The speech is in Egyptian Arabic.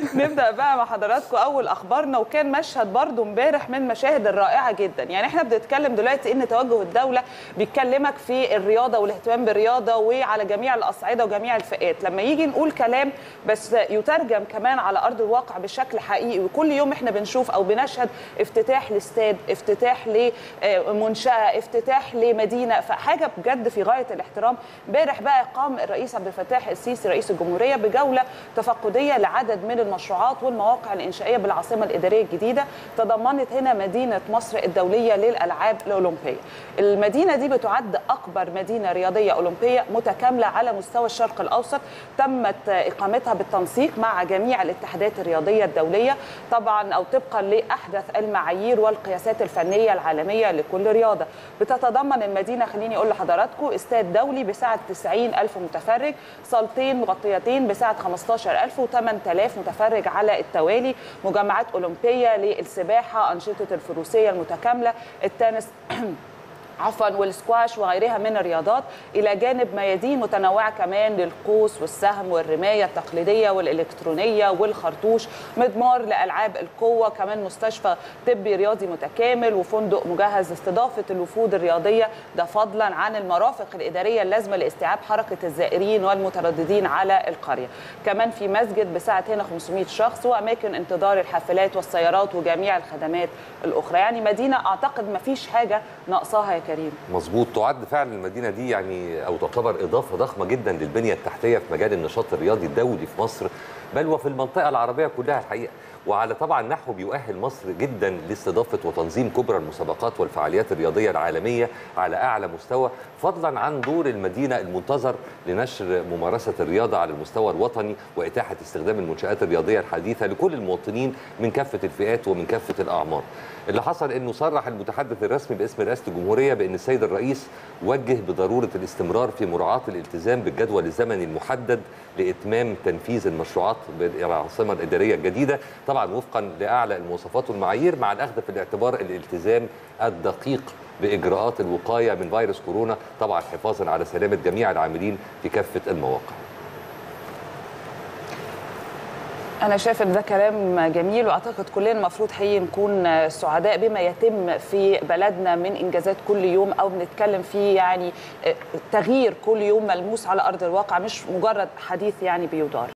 نبدا بقى مع حضراتكم اول اخبارنا وكان مشهد برضو امبارح من المشاهد الرائعه جدا يعني احنا بنتكلم دلوقتي ان توجه الدوله بيتكلمك في الرياضه والاهتمام بالرياضه وعلى جميع الاصعده وجميع الفئات لما يجي نقول كلام بس يترجم كمان على ارض الواقع بشكل حقيقي وكل يوم احنا بنشوف او بنشهد افتتاح لاستاد افتتاح لمنشاه افتتاح لمدينه فحاجه بجد في غايه الاحترام امبارح بقى قام الرئيس عبد الفتاح السيسي رئيس الجمهوريه بجوله تفقديه لعدد من المشروعات والمواقع الانشائيه بالعاصمه الاداريه الجديده تضمنت هنا مدينه مصر الدوليه للالعاب الاولمبيه. المدينه دي بتعد اكبر مدينه رياضيه اولمبيه متكامله على مستوى الشرق الاوسط تمت اقامتها بالتنسيق مع جميع الاتحادات الرياضيه الدوليه طبعا او طبقا لاحدث المعايير والقياسات الفنيه العالميه لكل رياضه. بتتضمن المدينه خليني اقول لحضراتكم استاد دولي بسعه 90 ألف متفرج صالتين مغطيتين بسعه 15000 و8000 متفرج على التوالي مجمعات اولمبيه للسباحه انشطه الفروسيه المتكامله التنس عفوا والسكواش وغيرها من الرياضات الى جانب ميادين متنوعه كمان للقوس والسهم والرمايه التقليديه والالكترونيه والخرطوش مضمار لالعاب القوه كمان مستشفى طبي رياضي متكامل وفندق مجهز لاستضافه الوفود الرياضيه ده فضلا عن المرافق الاداريه اللازمه لاستيعاب حركه الزائرين والمترددين على القريه كمان في مسجد بسعه هنا 500 شخص واماكن انتظار الحافلات والسيارات وجميع الخدمات الاخرى يعني مدينه اعتقد ما فيش حاجه ناقصاها يا كريم مظبوط تعد فعلا المدينه دي يعني او تعتبر اضافه ضخمه جدا للبنيه التحتيه في مجال النشاط الرياضي الدولي في مصر بل وفي المنطقه العربيه كلها الحقيقه وعلى طبعا نحو بيؤهل مصر جدا لاستضافه وتنظيم كبرى المسابقات والفعاليات الرياضيه العالميه على اعلى مستوى فضلا عن دور المدينه المنتظر لنشر ممارسه الرياضه على المستوى الوطني واتاحه استخدام المنشات الرياضيه الحديثه لكل المواطنين من كافه الفئات ومن كافه الاعمار. اللي حصل انه صرح المتحدث الرسمي باسم رئاسه الجمهوريه بان السيد الرئيس وجه بضروره الاستمرار في مراعاه الالتزام بالجدول الزمني المحدد لاتمام تنفيذ المشروعات بالعاصمه الاداريه الجديده طبعا وفقا لاعلى المواصفات والمعايير مع الاخذ في الاعتبار الالتزام الدقيق باجراءات الوقايه من فيروس كورونا طبعا حفاظا على سلامه جميع العاملين في كافه المواقع. أنا شايف إن ده كلام جميل وأعتقد كلنا المفروض حقيقي نكون سعداء بما يتم في بلدنا من إنجازات كل يوم أو بنتكلم فيه يعني تغيير كل يوم ملموس على أرض الواقع مش مجرد حديث يعني بيدار.